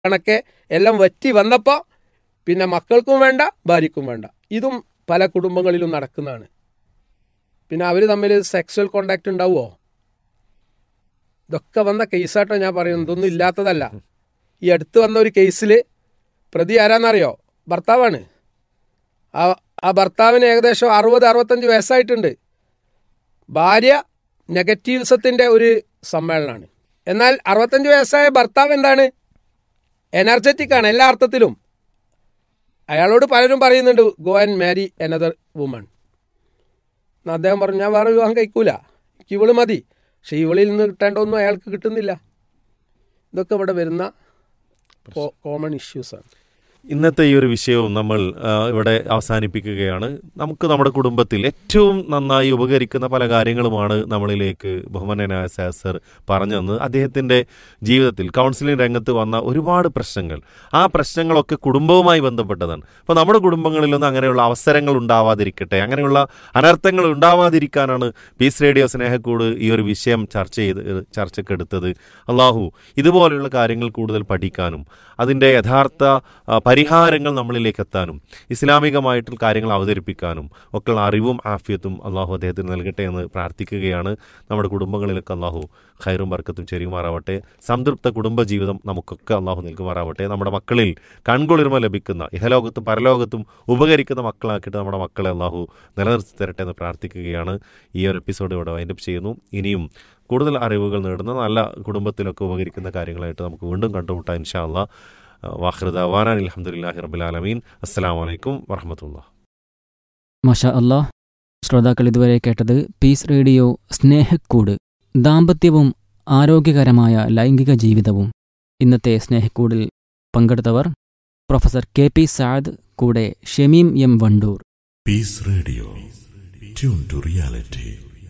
കണക്കെ എല്ലാം വറ്റി വന്നപ്പോൾ പിന്നെ മക്കൾക്കും വേണ്ട ഭാര്യയ്ക്കും വേണ്ട ഇതും പല കുടുംബങ്ങളിലും നടക്കുന്നതാണ് പിന്നെ അവർ തമ്മിൽ സെക്സ്വൽ കോണ്ടാക്ട് ഉണ്ടാവുമോ ഇതൊക്കെ വന്ന കേസാട്ടോ ഞാൻ പറയുന്നത് ഇതൊന്നും ഇല്ലാത്തതല്ല ഈ അടുത്ത് വന്ന ഒരു കേസിൽ പ്രതി ആരാന്നറിയോ ഭർത്താവാണ് ആ ആ ഭർത്താവിന് ഏകദേശം അറുപത് അറുപത്തഞ്ച് വയസ്സായിട്ടുണ്ട് ഭാര്യ നെഗറ്റീവ്സത്തിൻ്റെ ഒരു സമ്മേളനമാണ് എന്നാൽ അറുപത്തഞ്ച് വയസ്സായ ഭർത്താവ് എന്താണ് എനർജറ്റിക് ആണ് എല്ലാ അർത്ഥത്തിലും അയാളോട് പലരും പറയുന്നുണ്ട് go and marry another woman എന്നാ അദ്ദേഹം പറഞ്ഞു ഞാൻ വേറെ വിവാഹം കഴിക്കൂല എനിക്ക് ഇവള് മതി പക്ഷെ ഇവളിൽ നിന്ന് കിട്ടേണ്ടതൊന്നും അയാൾക്ക് കിട്ടുന്നില്ല ഇതൊക്കെ ഇവിടെ വരുന്ന കോമൺ ഇഷ്യൂസാണ് ഇന്നത്തെ ഈ ഒരു വിഷയവും നമ്മൾ ആ, ഇവിടെ അവസാനിപ്പിക്കുകയാണ് നമുക്ക് നമ്മുടെ കുടുംബത്തിൽ ഏറ്റവും നന്നായി ഉപകരിക്കുന്ന പല കാര്യങ്ങളുമാണ് നമ്മളിലേക്ക് ബഹുമാനനായ സാർ സർ പറഞ്ഞു തന്നത് അദ്ദേഹത്തിൻ്റെ ജീവിതത്തിൽ കൗൺസിലിംഗ് രംഗത്ത് വന്ന ഒരുപാട് പ്രശ്നങ്ങൾ ആ പ്രശ്നങ്ങളൊക്കെ കുടുംബവുമായി ബന്ധപ്പെട്ടതാണ് അപ്പോൾ നമ്മുടെ കുടുംബങ്ങളിലൊന്നും അങ്ങനെയുള്ള അവസരങ്ങൾ ഉണ്ടാവാതിരിക്കട്ടെ അങ്ങനെയുള്ള അനർത്ഥങ്ങൾ ഉണ്ടാവാതിരിക്കാനാണ് പീസ് റേഡിയോ സ്നേഹക്കൂട് ഈ ഒരു വിഷയം ചർച്ച ചെയ്ത് ചർച്ചക്കെടുത്തത് അള്ളാഹു ഇതുപോലെയുള്ള കാര്യങ്ങൾ കൂടുതൽ പഠിക്കാനും അതിൻ്റെ യഥാർത്ഥ ആ, പരിഹാരങ്ങൾ നമ്മളിലേക്ക് എത്താനും ഇസ്ലാമികമായിട്ടുള്ള കാര്യങ്ങൾ അവതരിപ്പിക്കാനും ഒക്കെയുള്ള അറിവും ആഫിയത്തും അള്ളാഹു അദ്ദേഹത്തിന് നൽകട്ടെ എന്ന് പ്രാർത്ഥിക്കുകയാണ് നമ്മുടെ കുടുംബങ്ങളിലൊക്കെ അള്ളാഹു ഖൈറും ബർക്കത്തും ചെരിയുമാറാവട്ടെ സംതൃപ്ത കുടുംബജീവിതം നമുക്കൊക്കെ അള്ളാഹു നൽകുമാറാവട്ടെ നമ്മുടെ മക്കളിൽ കൺകുളിർമ ലഭിക്കുന്ന ഇഹലോകത്തും പരലോകത്തും ഉപകരിക്കുന്ന മക്കളാക്കിയിട്ട് നമ്മുടെ മക്കളെ അള്ളാഹു നിലനിർത്തി തരട്ടെ എന്ന് പ്രാർത്ഥിക്കുകയാണ് ഈ ഒരു എപ്പിസോഡ് ഇവിടെ വൈൻഡപ്പ് ചെയ്യുന്നു ഇനിയും കൂടുതൽ അറിവുകൾ നേടുന്ന നല്ല കുടുംബത്തിലൊക്കെ ഉപകരിക്കുന്ന കാര്യങ്ങളായിട്ട് നമുക്ക് വീണ്ടും കണ്ടുമുട്ടാം ഇൻഷാ അള്ളാഹ് വാഹൃദ വാനാൻ അലഹമുല്ലാഹി റബുലാലമീൻ അസ്സാം വലൈക്കും വറഹമത്തുള്ള മഷ അല്ലാഹ് ശ്രോതാക്കൾ ഇതുവരെ കേട്ടത് പീസ് റേഡിയോ സ്നേഹക്കൂട് ദാമ്പത്യവും ആരോഗ്യകരമായ ലൈംഗിക ജീവിതവും ഇന്നത്തെ സ്നേഹക്കൂടിൽ പങ്കെടുത്തവർ പ്രൊഫസർ കെ പി സാദ് കൂടെ Shameem M Wandoor Peace Radio. Tune to reality.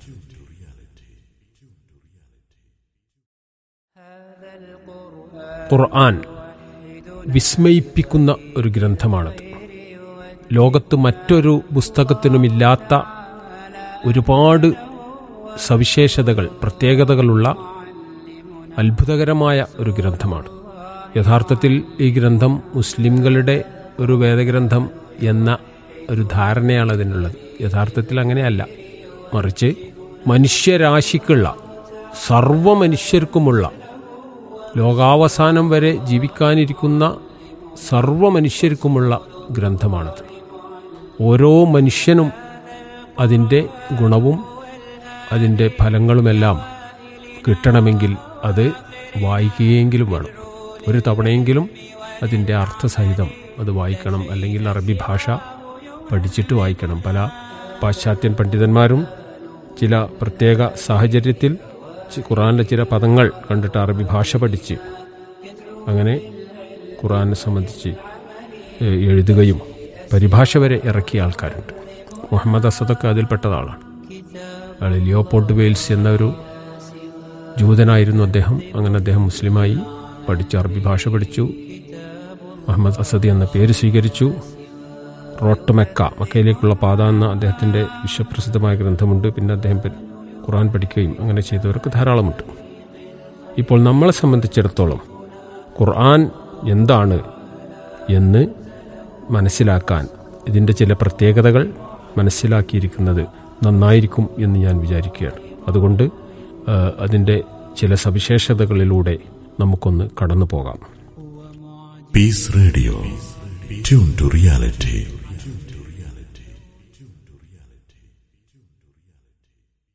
Quran വിസ്മയിപ്പിക്കുന്ന ഒരു ഗ്രന്ഥമാണത് ലോകത്ത് മറ്റൊരു പുസ്തകത്തിനുമില്ലാത്ത ഒരുപാട് സവിശേഷതകൾ പ്രത്യേകതകളുള്ള അത്ഭുതകരമായ ഒരു ഗ്രന്ഥമാണ് യഥാർത്ഥത്തിൽ ഈ ഗ്രന്ഥം മുസ്ലിംകളുടെ ഒരു വേദഗ്രന്ഥം എന്ന ഒരു ധാരണയാണ് അതിനുള്ളത് യഥാർത്ഥത്തിൽ അങ്ങനെയല്ല മറിച്ച് മനുഷ്യരാശിക്കുള്ള സർവ മനുഷ്യർക്കുമുള്ള ലോകാവസാനം വരെ ജീവിക്കാനിരിക്കുന്ന സർവ മനുഷ്യർക്കുമുള്ള ഗ്രന്ഥമാണത് ഓരോ മനുഷ്യനും അതിൻ്റെ ഗുണവും അതിൻ്റെ ഫലങ്ങളുമെല്ലാം കിട്ടണമെങ്കിൽ അത് വായിക്കുകയെങ്കിലും വേണം ഒരു തവണയെങ്കിലും അതിൻ്റെ അർത്ഥസഹിതം അത് വായിക്കണം അല്ലെങ്കിൽ അറബി ഭാഷ പഠിച്ചിട്ട് വായിക്കണം പല പാശ്ചാത്യൻ പണ്ഡിതന്മാരും ചില പ്രത്യേക സാഹചര്യത്തിൽ ചി- ഖുറാനിലെ ചില പദങ്ങൾ കണ്ടിട്ട് അറബി ഭാഷ പഠിച്ച് അങ്ങനെ ഖുറാനെ സംബന്ധിച്ച് ഏഹ്, എഴുതുകയും പരിഭാഷ വരെ ഇറക്കിയ ആൾക്കാരുണ്ട് മുഹമ്മദ് അസദൊക്കെ അതിൽപ്പെട്ടതാണ് അയാൾ ലിയോപോർട്ട് വെയിൽസ് എന്ന ഒരു ജൂതനായിരുന്നു അദ്ദേഹം അങ്ങനെ അദ്ദേഹം മുസ്ലിമായി പഠിച്ചു അറബി ഭാഷ പഠിച്ചു മുഹമ്മദ് അസദി എന്ന പേര് സ്വീകരിച്ചു റോട്ട് മെക്ക മക്കയിലേക്കുള്ള പാത എന്ന അദ്ദേഹത്തിൻ്റെ വിശ്വപ്രസിദ്ധമായ ഗ്രന്ഥമുണ്ട് പിന്നെ അദ്ദേഹം പെ- ഖുറാൻ പഠിക്കുകയും അങ്ങനെ ചെയ്തവർക്ക് ധാരാളമുണ്ട് ഇപ്പോൾ നമ്മളെ സംബന്ധിച്ചിടത്തോളം ഖുർആൻ എന്താണ് എന്ന് മനസ്സിലാക്കാൻ ഇതിൻ്റെ ചില പ്രത്യേകതകൾ മനസ്സിലാക്കിയിരിക്കുന്നത് നന്നായിരിക്കും എന്ന് ഞാൻ വിചാരിക്കുകയാണ് അതുകൊണ്ട് ആ, അതിൻ്റെ ചില സവിശേഷതകളിലൂടെ നമുക്കൊന്ന് കടന്നു പോകാം Peace Radio. Tune to reality.